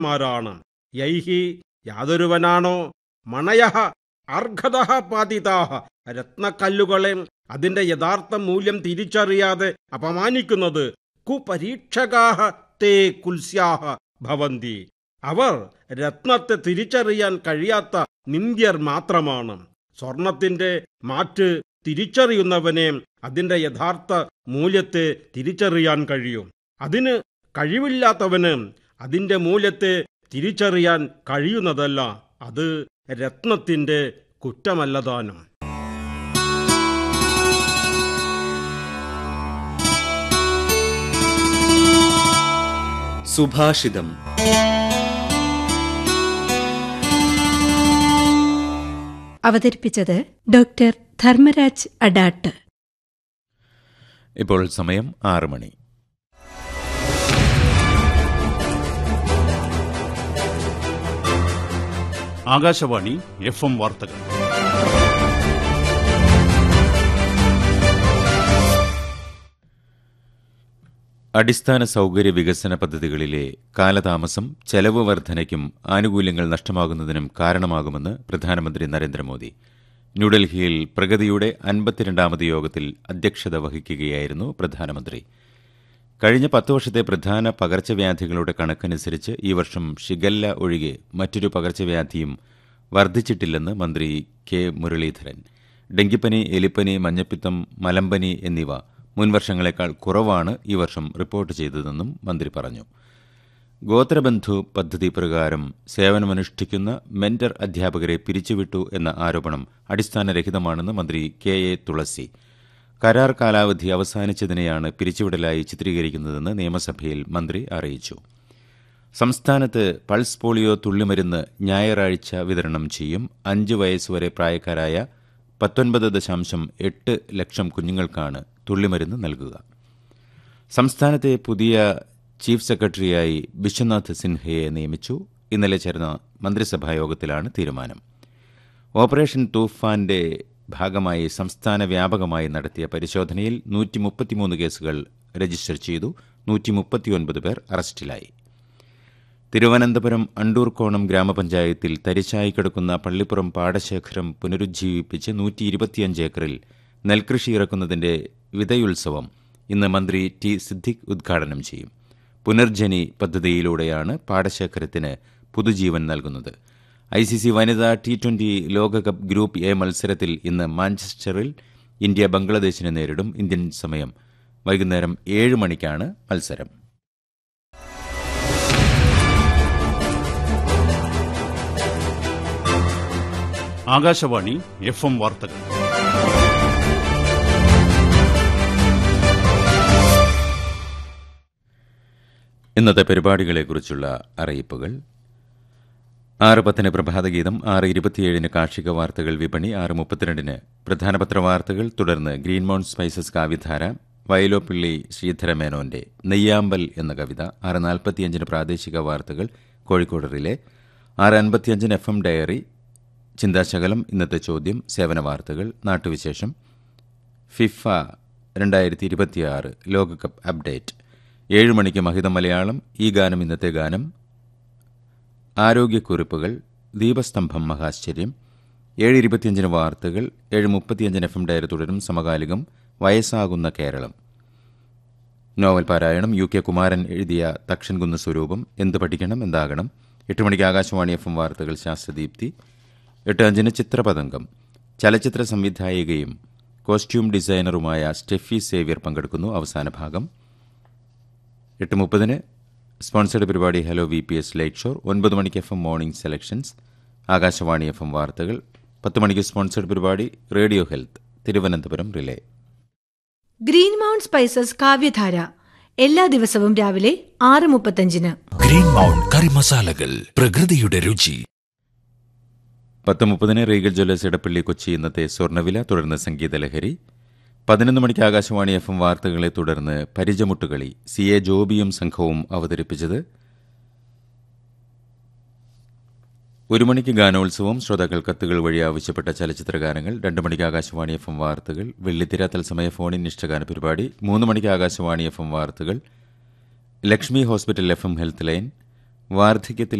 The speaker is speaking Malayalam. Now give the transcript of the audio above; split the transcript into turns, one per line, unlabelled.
മാരാണ് യൈഹി യാതൊരുവനാണോ മണയഹ അർഘതഃ പാതിതാഹ രത്നക്കല്ലുകളെ അതിന്റെ യഥാർത്ഥ മൂല്യം തിരിച്ചറിയാതെ അപമാനിക്കുന്നത് കുപരീക്ഷകാഹ തേ കുൽസ്യാഹ ഭവന്തി അവർ രത്നത്തെ തിരിച്ചറിയാൻ കഴിയാത്ത നിന്ദ്യർ മാത്രമാണ് സ്വർണത്തിന്റെ മാറ്റ് തിരിച്ചറിയുന്നവനെ അതിന്റെ യഥാർത്ഥ മൂല്യത്തെ തിരിച്ചറിയാൻ കഴിയും അതിന് കഴിവില്ലാത്തവന് അതിന്റെ മൂല്യത്തെ തിരിച്ചറിയാൻ കഴിയുന്നതല്ല അത് രത്നത്തിന്റെ കുറ്റമല്ലതാനും
സുഭാഷിതം
അവതരിപ്പിച്ചത് ഡോക്ടർ ധർമ്മരാജ് അഡാട്ട്
ഇപ്പോൾ സമയം ആറ് മണി
ആകാശവാണി എഫ് എം വാർത്തകൾ
അടിസ്ഥാന സൗകര്യ വികസന പദ്ധതികളിലെ കാലതാമസം ചെലവ് വർധനയ്ക്കും ആനുകൂല്യങ്ങൾ നഷ്ടമാകുന്നതിനും കാരണമാകുമെന്ന് പ്രധാനമന്ത്രി നരേന്ദ്രമോദി ന്യൂഡൽഹിയിൽ പ്രഗതിയുടെ അൻപത്തിരണ്ടാമത് യോഗത്തിൽ അധ്യക്ഷത വഹിക്കുകയായിരുന്നു പ്രധാനമന്ത്രി കഴിഞ്ഞ പത്ത് വർഷത്തെ പ്രധാന പകർച്ചവ്യാധികളുടെ കണക്കനുസരിച്ച് ഈ വർഷം ഷിഗല്ല ഒഴികെ മറ്റൊരു പകർച്ചവ്യാധിയും വർദ്ധിച്ചിട്ടില്ലെന്ന് മന്ത്രി കെ മുരളീധരൻ ഡെങ്കിപ്പനി എലിപ്പനി മഞ്ഞപ്പിത്തം മലമ്പനി എന്നിവ മുൻവർഷങ്ങളെക്കാൾ കുറവാണ് ഈ വർഷം റിപ്പോർട്ട് ചെയ്തതെന്നും മന്ത്രി പറഞ്ഞു ഗോത്രബന്ധു പദ്ധതി പ്രകാരം സേവനമനുഷ്ഠിക്കുന്ന മെന്റർ അധ്യാപകരെ പിരിച്ചുവിട്ടു എന്ന ആരോപണം അടിസ്ഥാനരഹിതമാണെന്ന് മന്ത്രി കെ എ തുളസി കരാർ കാലാവധി അവസാനിച്ചതിനെയാണ് പിരിച്ചുവിടലായി ചിത്രീകരിക്കുന്നതെന്ന് നിയമസഭയിൽ മന്ത്രി അറിയിച്ചു സംസ്ഥാനത്ത് പൾസ് പോളിയോ തുള്ളിമരുന്ന് ഞായറാഴ്ച വിതരണം ചെയ്യും അഞ്ച് വയസ്സുവരെ പ്രായക്കാരായ പത്തൊൻപത് ദശാംശം എട്ട് ലക്ഷം കുഞ്ഞുങ്ങൾക്കാണ് തുള്ളിമരുന്ന് നൽകുക സംസ്ഥാനത്തെ പുതിയ ചീഫ് സെക്രട്ടറിയായി വിശ്വനാഥ് സിൻഹയെ നിയമിച്ചു ഇന്നലെ ചേർന്ന മന്ത്രിസഭാ യോഗത്തിലാണ് തീരുമാനം ഓപ്പറേഷൻ തൂഫാന്റെ ഭാഗമായി സംസ്ഥാന വ്യാപകമായി നടത്തിയ പരിശോധനയിൽ നൂറ്റി മുപ്പത്തിമൂന്ന് കേസുകൾ രജിസ്റ്റർ ചെയ്തു നൂറ്റി മുപ്പത്തിയൊൻപത് പേർ അറസ്റ്റിലായി തിരുവനന്തപുരം അണ്ടൂർക്കോണം ഗ്രാമപഞ്ചായത്തിൽ തരിശായി കിടക്കുന്ന പള്ളിപ്പുറം പാടശേഖരം പുനരുജ്ജീവിപ്പിച്ച് നൂറ്റി ഇരുപത്തിയഞ്ച് ഏക്കറിൽ നെൽകൃഷി ഇറക്കുന്നതിന്റെ വിതയുത്സവം ഇന്ന് മന്ത്രി ടി സിദ്ദിഖ് ഉദ്ഘാടനം ചെയ്യും പുനർജനി പദ്ധതിയിലൂടെയാണ് പാടശേഖരത്തിന് പുതുജീവൻ നൽകുന്നത് ഐ സി സി വനിതാ ടി ട്വന്റി ലോകകപ്പ് ഗ്രൂപ്പ് എ മത്സരത്തിൽ ഇന്ന് മാഞ്ചസ്റ്ററിൽ ഇന്ത്യ ബംഗ്ലാദേശിനെ നേരിടും ഇന്ത്യൻ സമയം വൈകുന്നേരം ഏഴ് മണിക്കാണ് മത്സരം
ആകാശവാണി എഫ് എം വാർത്തകൾ
ഇന്നത്തെ പരിപാടികളെക്കുറിച്ചുള്ള അറിയിപ്പുകൾ ആറ് പത്തിന് പ്രഭാതഗീതം ആറ് ഇരുപത്തിയേഴിന് കാർഷിക വാർത്തകൾ വിപണി ആറ് മുപ്പത്തിരണ്ടിന് പ്രധാന പത്രവാർത്തകൾ തുടർന്ന് ഗ്രീൻമൗണ്ട് സ്പൈസസ് കാവ്യധാര വയലോപ്പിള്ളി ശ്രീധരമേനോന്റെ നെയ്യാമ്പൽ എന്ന കവിത ആറ് നാൽപ്പത്തിയഞ്ചിന് പ്രാദേശിക വാർത്തകൾ കോഴിക്കോട് റിലേ ആറ് അൻപത്തിയഞ്ചിന് എഫ് എം ഡയറി ചിന്താശകലം ഇന്നത്തെ ചോദ്യം സേവന വാർത്തകൾ നാട്ടുവിശേഷം ഫിഫ രണ്ടായിരത്തി ഇരുപത്തിയാറ് ലോകകപ്പ് അപ്ഡേറ്റ് ഏഴ് മണിക്ക് മഹിതം മലയാളം ഈ ഗാനം ഇന്നത്തെ ഗാനം ആരോഗ്യക്കുറിപ്പുകൾ ദീപസ്തംഭം മഹാശ്ചര്യം ഏഴ് ഇരുപത്തിയഞ്ചിന് വാർത്തകൾ ഏഴ് മുപ്പത്തിയഞ്ചിന് എഫ് എം ഡയറി തുടരും സമകാലികം വയസ്സാകുന്ന കേരളം നോവൽ പാരായണം യു കെ കുമാരൻ എഴുതിയ തക്ഷൻകുന്ന് സ്വരൂപം എന്ത് പഠിക്കണം എന്താകണം എട്ട് മണിക്ക് ആകാശവാണി എഫ് എം വാർത്തകൾ ശാസ്ത്രദീപ്തി എട്ട് അഞ്ചിന് ചിത്രപതംഗം ചലച്ചിത്ര സംവിധായികയും കോസ്റ്റ്യൂം ഡിസൈനറുമായ സ്റ്റെഫി സേവ്യർ പങ്കെടുക്കുന്നു അവസാന ഭാഗം എട്ട് മുപ്പതിന് സ്പോൺസർഡ് പരിപാടി hello V P S light show ഒൻപത് മണിക്ക് F M morning selections Akashvani F M വാർത്തകൾ പത്ത് മണിക്ക് സ്പോൺസർഡ് പരിപാടി radio health Thiruvananthapuram relay
green mount spices കാവ്യധാര എല്ലാ ദിവസവും രാവിലെ ആറ് മുപ്പത്തഞ്ചിന്
ഗ്രീൻ മൗണ്ട് കറി മസാലകൾ പ്രകൃതിയുടെ രുചി
പത്ത് മുപ്പതിന് റീഗൽ ജ്വല്ലേഴ്സ് ഇടപ്പള്ളി കൊച്ചി ഇന്നത്തെ സ്വർണ്ണവില തുടർന്ന് സംഗീതലഹരി പതിനൊന്ന് മണിക്ക് ആകാശവാണി എഫ് എം വാർത്തകളെ തുടർന്ന് പരിചമുട്ടുകളി സി എ ജോബിയും സംഘവും അവതരിപ്പിച്ചത് ഒരു മണിക്ക് ഗാനോത്സവം ശ്രോതാക്കൾ കത്തുകൾ വഴി ആവശ്യപ്പെട്ട ചലച്ചിത്ര ഗാനങ്ങൾ രണ്ട് മണിക്ക് ആകാശവാണി എഫ് എം വാർത്തകൾ വെള്ളിത്തിര തത്സമയ ഫോണിൻ ഇഷ്ടഗാന പരിപാടി മൂന്ന് മണിക്ക് ആകാശവാണി എഫ് എം വാർത്തകൾ Lakshmi hospital F M health line വാർദ്ധക്യത്തിൽ